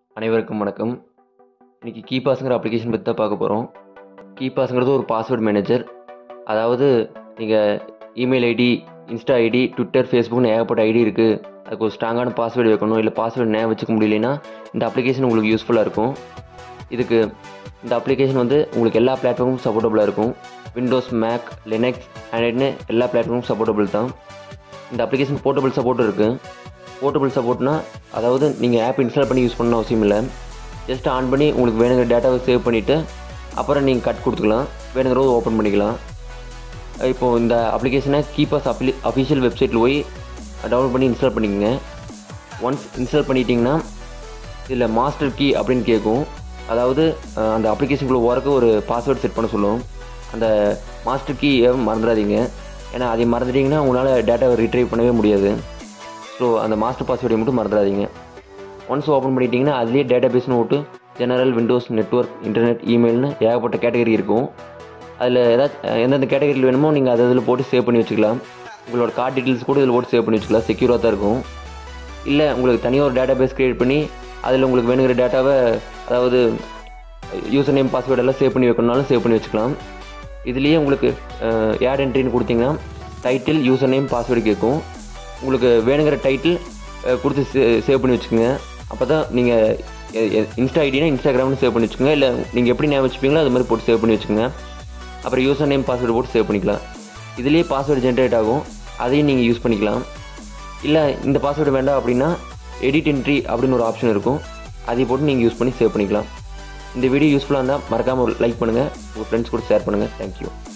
அனைவருக்கும் வணக்கம் இன்றைக்கி கீ பாஸுங்கிற அப்ளிகேஷன் பற்றி தான் பார்க்க போகிறோம் கீ பாஸுங்கிறது ஒரு பாஸ்வேர்டு மேனேஜர் அதாவது நீங்கள் email ID insta ID twitter ஃபேஸ்புக்னு ஏகப்பட்ட ஐடி இருக்குது அதுக்கு ஒரு ஸ்ட்ராங்கான பாஸ்வேர்டு வைக்கணும் இல்லை பாஸ்வேர்டு நேரம் வச்சுக்க முடியலனா இந்த அப்ளிகேஷன் உங்களுக்கு யூஸ்ஃபுல்லாக இருக்கும் இதுக்கு இந்த அப்ளிகேஷன் வந்து உங்களுக்கு எல்லா பிளாட்ஃபார்மும் சப்போர்ட்டபுளாக இருக்கும் விண்டோஸ் மேக் லினக்ஸ் ஆண்ட்ராய்டுன்னு எல்லா பிளாட்ஃபார்மும் சப்போர்ட்டபுள் தான் இந்த அப்ளிகேஷன் போர்ட்டபிள் சப்போர்ட் இருக்குது போர்ட்டபிள் சப்போர்ட்னா அதாவது நீங்கள் ஆப் இன்ஸ்டால் பண்ணி யூஸ் பண்ண அவசியம் இல்லை ஜஸ்ட் ஆன் பண்ணி உங்களுக்கு வேணுங்கிற டேட்டாவை சேவ் பண்ணிவிட்டு அப்புறம் நீங்கள் கட் கொடுத்துக்கலாம் வேணுங்கிறத ஓப்பன் பண்ணிக்கலாம் இப்போது இந்த அப்ளிகேஷனை கீப்பர்ஸ் அப்ளி அஃபிஷியல் வெப்சைட்டில் போய் டவுன்லோட் பண்ணி இன்ஸ்டால் பண்ணிக்கோங்க ஒன்ஸ் இன்ஸ்டால் பண்ணிட்டீங்கன்னா இதில் மாஸ்டர் கீ அப்படின்னு கேட்கும் அதாவது அஹ், அந்த அப்ளிகேஷனுக்குள்ளே ஓரக்கு ஒரு பாஸ்வேர்டு செட் பண்ண சொல்லும் அந்த மாஸ்டர் கீ மறந்துடாதீங்க ஏன்னா அதை மறந்துட்டீங்கன்னா உங்களால் டேட்டாவை ரிட்ரைவ் பண்ணவே முடியாது ஸோ அந்த மாஸ்டர் பாஸ்வேர்டை மட்டும் மறந்துடாதீங்க ஒன்ஸ் ஓப்பன் பண்ணிட்டீங்கன்னா அதுலேயே டேட்டா பேஸ்னு ஓட்டு ஜெனரல் விண்டோஸ் நெட்ஒர்க் இன்டர்நெட் இமெயில்னு ஏகப்பட்ட கேட்டகரி இருக்கும் அதில் ஏதாச்சும் எந்தெந்த கேட்டகரியில் வேணுமோ நீங்கள் அதை இதில் போட்டு சேவ் பண்ணி வச்சுக்கலாம் உங்களோட கார்டு டீட்டெயில்ஸ் கூட இதில் போட்டு சேவ் பண்ணி வச்சுக்கலாம் செக்யூராக தான் இருக்கும் இல்லை உங்களுக்கு தனியாக ஒரு டேட்டா பேஸ் க்ரியேட் பண்ணி அதில் உங்களுக்கு வேணுங்கிற டேட்டாவை அதாவது யூசர் நேம் பாஸ்வேர்டு எல்லாம் சேவ் பண்ணி வைக்கணுனாலும் சேவ் பண்ணி வச்சுக்கலாம் இதுலேயே உங்களுக்கு ஆட் என்ட்ரின்னு கொடுத்தீங்கன்னா டைட்டில் யூசர் நேம் பாஸ்வேர்டு கேட்கும் உங்களுக்கு வேணுங்கிற டைட்டில் கொடுத்து சேவ் பண்ணி வச்சுக்கோங்க அப்போ தான் நீங்கள் இன்ஸ்டா ஐடினா இன்ஸ்டாகிராம்னு சேவ் பண்ணி வச்சுக்கோங்க இல்லை நீங்கள் எப்படி ஞாபகம் வச்சுப்பீங்களோ அது மாதிரி போட்டு சேவ் பண்ணி வச்சுக்கோங்க அப்புறம் யூசர் நேம் பாஸ்வேர்டு போட்டு சேவ் பண்ணிக்கலாம் இதுலேயே பாஸ்வேர்டு ஜென்ரேட் ஆகும் அதையும் நீங்கள் யூஸ் பண்ணிக்கலாம் இல்லை இந்த பாஸ்வேர்டு வேண்டாம் அப்படின்னா எடிட் என்ட்ரி அப்படின்னு ஒரு ஆப்ஷன் இருக்கும் அதை போட்டு நீங்கள் யூஸ் பண்ணி சேவ் பண்ணிக்கலாம் இந்த வீடியோ யூஸ்ஃபுல்லாக இருந்தால் மறக்காமல் லைக் பண்ணுங்கள் உங்கள் ஃப்ரெண்ட்ஸ் கூட ஷேர் பண்ணுங்கள் தேங்க்யூ